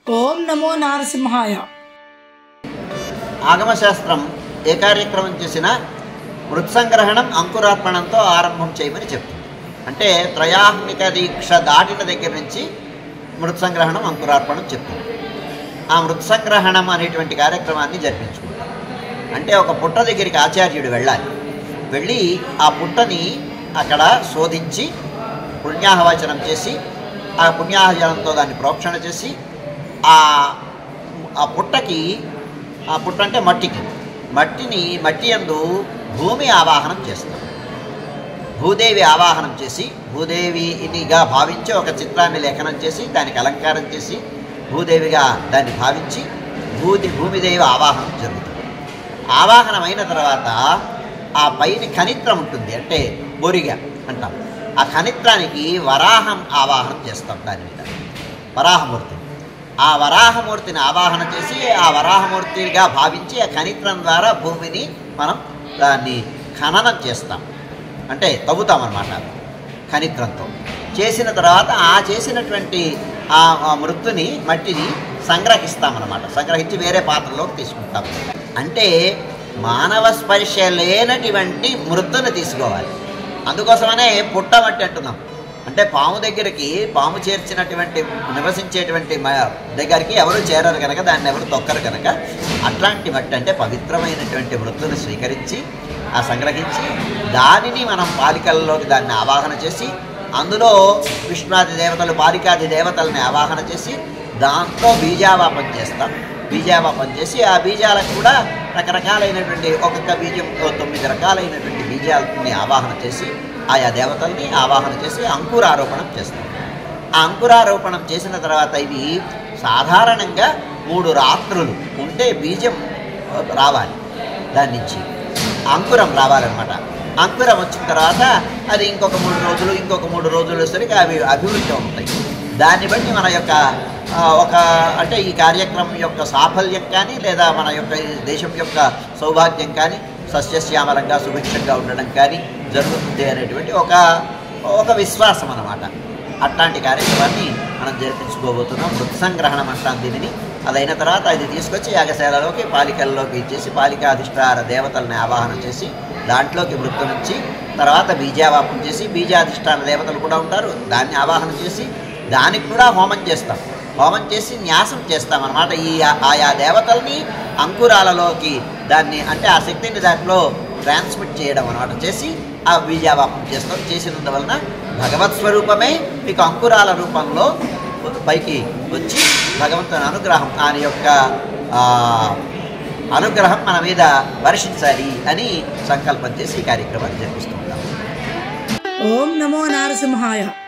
ఓం నమో నారసింహాయ ఆగమశాస్త్రం ఏ కార్యక్రమం చేసినా మృత్సంగ్రహణం అంకురార్పణంతో ఆరంభం చేయమని చెప్తుంది అంటే త్రయాహ్నిక దీక్ష దాటిన దగ్గర నుంచి మృత్సంగ్రహణం అంకురార్పణం చెప్తుంది ఆ మృత్సంగ్రహణం అనేటువంటి కార్యక్రమాన్ని జరిపించుకుంటాం అంటే ఒక పుట్ట దగ్గరికి ఆచార్యుడు వెళ్ళాలి వెళ్ళి ఆ పుట్టని అక్కడ శోధించి పుణ్యాహవచనం చేసి ఆ పుణ్యాహజలంతో దాన్ని ప్రోక్షణ చేసి ఆ ఆ పుట్టకి ఆ పుట్ట అంటే మట్టికి మట్టిని మట్టి యందు భూమి ఆవాహనం చేస్తాం భూదేవి ఆవాహనం చేసి భూదేవినిగా భావించి ఒక చిత్రాన్ని లేఖనం చేసి దానికి అలంకారం చేసి భూదేవిగా దాన్ని భావించి భూది భూమిదేవి ఆవాహనం జరుగుతుంది ఆవాహనం అయిన తర్వాత ఆ పైన ఖనిత్రం ఉంటుంది అంటే బొరిగ అంటాం ఆ ఖనిత్రానికి వరాహం ఆవాహనం చేస్తాం దాని మీద వరాహమూర్తి ఆ వరాహమూర్తిని ఆవాహన చేసి ఆ వరాహమూర్తిగా భావించి ఆ ఖనిత్రం ద్వారా భూమిని మనం దాన్ని ఖననం చేస్తాం అంటే తవ్వుతామన్నమాట ఖనిత్రంతో చేసిన తర్వాత ఆ చేసినటువంటి ఆ ఆ మృత్తుని మట్టిని సంగ్రహిస్తామన్నమాట సంగ్రహించి వేరే పాత్రలోకి తీసుకుంటాం అంటే మానవ స్పర్శ లేనటువంటి మృత్తుని తీసుకోవాలి అందుకోసమనే పుట్టమట్టి అంటున్నాం అంటే పాము దగ్గరికి పాము చేర్చినటువంటి నివసించేటువంటి మ- దగ్గరికి ఎవరు చేరరు కనుక దాన్ని ఎవరు తొక్కరు కనుక అట్లాంటి మట్టి అంటే పవిత్రమైనటువంటి వృత్తును స్వీకరించి ఆ సంగ్రహించి దానిని మనం పాలికల్లోకి దాన్ని ఆవాహన చేసి అందులో విష్ణువాది దేవతలు పాలికాది దేవతల్ని ఆవాహన చేసి దాంతో బీజావాపం చేస్తాం బీజావాపం చేసి ఆ బీజాలకు కూడా రకరకాలైనటువంటి ఒక్కొక్క బీజం తొమ్మిది రకాలైనటువంటి బీజాలని ఆవాహన చేసి ఆయా దేవతల్ని ఆవాహన చేసి అంకురారోపణం చేస్తాం ఆ అంకురారోపణం చేసిన తర్వాత ఇది సాధారణంగా మూడు రాత్రులు ఉంటే బీజం రావాలి దాని నుంచి అంకురం రావాలన్నమాట అంకురం వచ్చిన తర్వాత అది ఇంకొక మూడు రోజులు ఇంకొక మూడు రోజులు సరికి అవి అభివృద్ధి అవుతాయి దాన్ని బట్టి మన యొక్క ఆ, ఒక అంటే ఈ కార్యక్రమం యొక్క సాఫల్యం కానీ లేదా మన యొక్క ఈ దేశం యొక్క సౌభాగ్యం కానీ సస్యశ్యామలంగా సుభిక్షంగా ఉండడం కానీ జరుగుతుంది అనేటువంటి ఒక ఒక విశ్వాసం అన్నమాట అట్లాంటి కార్యక్రమాన్ని మనం జరిపించుకోబోతున్నాం మృత్సంగ్రహణం అంటాం దీనిని అదైన తర్వాత అది తీసుకొచ్చి యాగశాలలోకి పాలికల్లోకి ఇచ్చేసి పాలికాధిష్టాన దేవతల్ని ఆవాహన చేసి దాంట్లోకి మృత్తు నుంచి తర్వాత బీజావాపం చేసి బీజాధిష్టాన దేవతలు కూడా ఉంటారు దాన్ని ఆవాహన చేసి దానికి కూడా హోమం చేస్తాం హోమం చేసి న్యాసం చేస్తాం అన్నమాట ఈ ఆయా దేవతల్ని అంకురాలలోకి దాన్ని అంటే ఆ శక్తిని దాంట్లో ట్రాన్స్మిట్ చేయడం అనమాట చేసి ఆ బీజావాపం చేస్తాం చేసినందువలన భగవత్ స్వరూపమే మీకు అంకురాల రూపంలో పైకి వచ్చి భగవంతుని అనుగ్రహం ఆయన యొక్క ఆ, అనుగ్రహం మన మీద వర్షించాలి అని సంకల్పం చేసి ఈ కార్యక్రమాన్ని జరిపిస్తూ ఉంటాం ఓం నమో నారసింహాయ